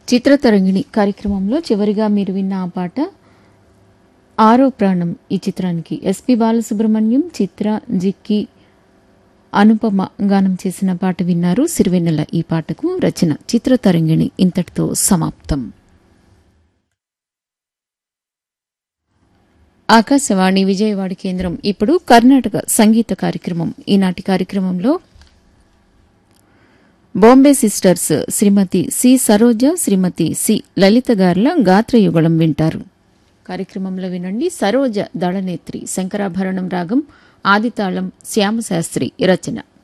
చిత్రతరంగిణి కార్యక్రమంలో చివరిగా మీరు విన్న ఆ పాట ఆరో ప్రాణం ఈ చిత్రానికి ఎస్పి బాలసుబ్రహ్మణ్యం చిత్ర జిక్కి అనుపమ గానం చేసిన పాట విన్నారు సిరివెన్నెల ఈ పాటకు రచన చిత్రతరంగిణి ఇంతటితో సమాప్తం ఆకాశవాణి విజయవాడ కేంద్రం ఇప్పుడు కర్ణాటక సంగీత కార్యక్రమం ఈనాటి కార్యక్రమంలో Bombay sisters Shrimati C Saroja Shrimati C Lalitha గార్ల గాత్రయుగళం వింటారు కార్యక్రమంలో వినండి సరోజ దళనేత్రి శంకరాభరణం రాగం ఆదితాళం శ్యామశాస్త్రి రచన